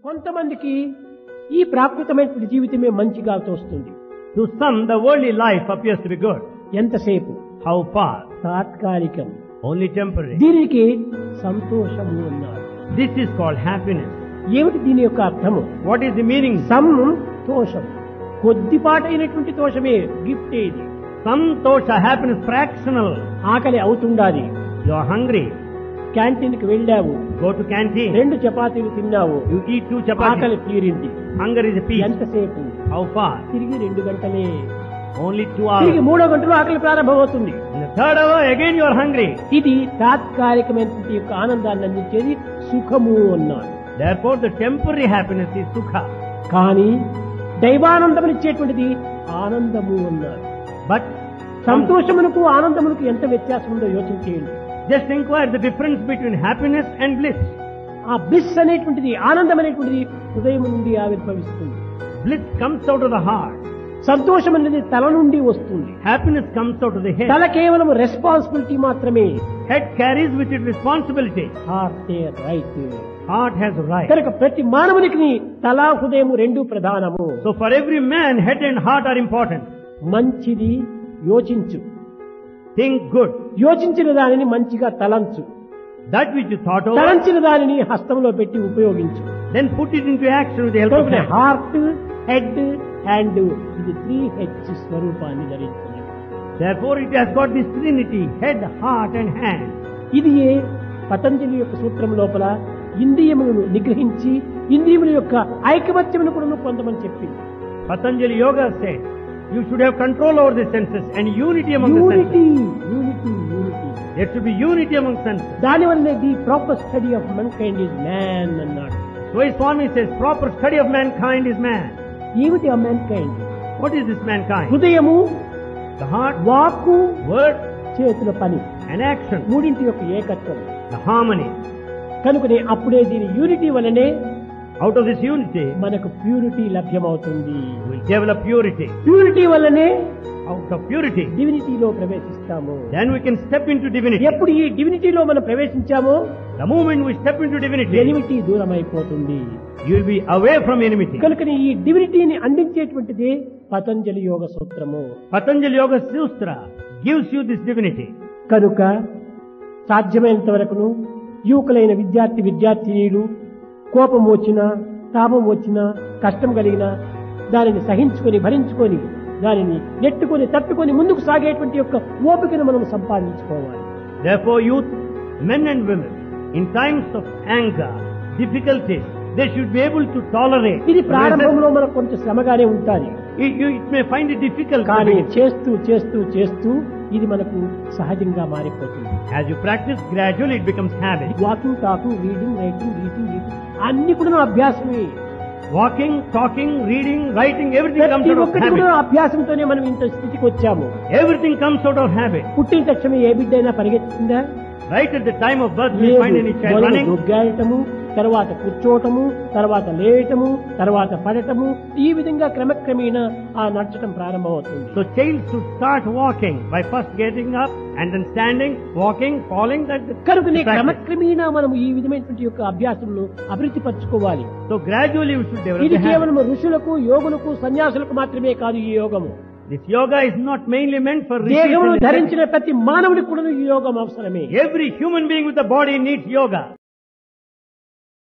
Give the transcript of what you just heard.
కొంతమందికి ఈ ప్రాకృతమైనటువంటి జీవితమే మంచిగా తోస్తుంది To some, the worldly life appears to be good. ఎంతసేపు How far? తాత్కాలికం Only temporary. దీనికి సంతోషము అన్నారు This is called happiness. ఏమిటి దీని యొక్క అర్థము What is the meaning? సంతోషం కొద్దిపాటైనటువంటి దోషమే గిఫ్ట్ ఇది Santosha, happiness, fractional. ఆకలి అవుతుండాలి You are hungry. క్యాంటీన్ కి వెళ్ళావు Go to canteen. రెండు చపాతీలు తిన్నావు You eat two ఆకలి chapatis. తీరింది Hunger is a peace. ఎంతసేపు How far? తిరిగి రెండు గంటలే Only two తిరిగి hours. మూడో గంటలో ఆకలి ప్రారంభమవుతుంది In the third hour, again you are hungry. ఇది తాత్కాలికమైనటువంటి యొక్క ఆనందాన్ని అందించేది సుఖము అన్నారు Therefore, the temporary happiness is sukha. కానీ దైవానందం ఇచ్చేటువంటిది ఆనందము అన్నారు But సంతోషమునకు ఆనందమునకు ఎంత వ్యత్యాసం ఉందో యోచన చేయండి just inquire the difference between happiness and bliss. ఆ బ్లిస్ అనేటువంటిది ఆనందం అనేటువంటిది హృదయం నుండి ఆవిర్భవిస్తుంది Bliss comes out of the heart. సంతోషం అనేది తల నుండి వస్తుంది Happiness comes out of the head. తల కేవలం రెస్పాన్సిబిలిటీ మాత్రమే Head carries with it responsibility. Heart right Heart has right. కనుక ప్రతి మానవునికి తల హృదయం రెండు ప్రధానము So for every man, head and heart are important. మంచిది యోచించు Think good. యోచించిన దానిని మంచిగా తలంచు That which you thought over, తలంచిన దానిని హస్తంలో పెట్టి ఉపయోగించు then put it into action with the help of hand. Heart head hand ఇది త్రీ హెచ్ స్వరూపాన్ని ధరించింది Therefore it has got this trinity, head, heart and hand. ఇది ఏ పతంజలి యొక్క సూత్రం లోపల ఇంద్రియములను నిగ్రహించి ఇంద్రియముల యొక్క ఐకమత్యమును కూడా పొందమని చెప్పింది Patanjali Yoga said, you should have control over the senses and unity among the unity senses. Unity unity There should be unity among senses. దానివల్లే the proper study of mankind is man అన్నాడు So his Swami says, proper study of mankind is man. ఏమిటి ఆ mankind What is this mankind? హృదయము The heart, వాక్కు word చేతుల పని and action. మూడింటి యొక్క ఏకత్వం The harmony. కనుకనే అప్పుడే దీని యూనిటీ వలనే Out of this unity, మనకు ప్యూరిటీ లభ్యమవుతుంది we will develop purity. Purity వల్లనే Out of purity, డివినిటీలో ప్రవేశిస్తాము then we can step into divinity. ఎప్పుడు ఈ డివినిటీలో మనం ప్రవేశించామో The moment we step into divinity, enmity దూరం అయిపోతుంది you will be away from enmity. కనుకని ఈ డివినిటీని అందించేటువంటిది పతంజలి యోగ సూత్రము Patanjali Yoga Sutra gives you this divinity. కనుక సాధ్యమైనంత వరకును యువకులైన విద్యార్థి విద్యార్థినీలు కోపం వచ్చినా తాపం వచ్చినా కష్టం కలిగినా దానిని సహించుకొని భరించుకొని దానిని నెట్టుకొని తట్టుకొని ముందుకు సాగేటువంటి యొక్క ఓపికను మనం సంపాదించుకోవాలి Therefore, youth, men and women, in times of anger, difficulties, they should be able to tolerate. ఇది ప్రారంభంలో మనకు కొంచెం శ్రమగానే ఉంటుంది It, you, it may find it difficult, to కానీ begin. చేస్తూ చేస్తూ చేస్తూ ఇది మనకు సహజంగా మారిపోతుంది as you practice, gradually it becomes habit. Walking talking reading writing reading reading అన్ని కూడా అభ్యాసమే Walking, talking, reading, writing, everything comes ప్రతి out of ఒక్కటి కూడా habit. అభ్యాసంతోనే మనం ఇంత స్థితికి వచ్చాము Everything comes out of habit. పుట్టిన తక్షణం ఏ బిడ్డ అయినా పరిగెత్తుందా Right at the time of birth, we లేదు. find any child మొదలు running. దొగ్గాడటము తర్వాత కూర్చోవటము తర్వాత లేయటము తర్వాత పడటము ఈ విధంగా క్రమక్రమేణా ఆ నడచడం ప్రారంభమవుతుంది So child should start walking by first getting up and then standing, walking, falling. That కనుకనే practice. క్రమక్రమేణా మనం ఈ విధమైనటువంటి యొక్క అభ్యాసంలో అభివృద్ధి పరచుకోవాలి So gradually we should develop ఇది the habit. కేవలం ఋషులకు యోగులకు సన్యాసులకు మాత్రమే కాదు ఈ యోగము This yoga is not mainly meant for rishis దేహమును and ధరించిన ప్రతి మానవుడికి కూడా ఈ యోగం అవసరమే Every human being with a body needs yoga.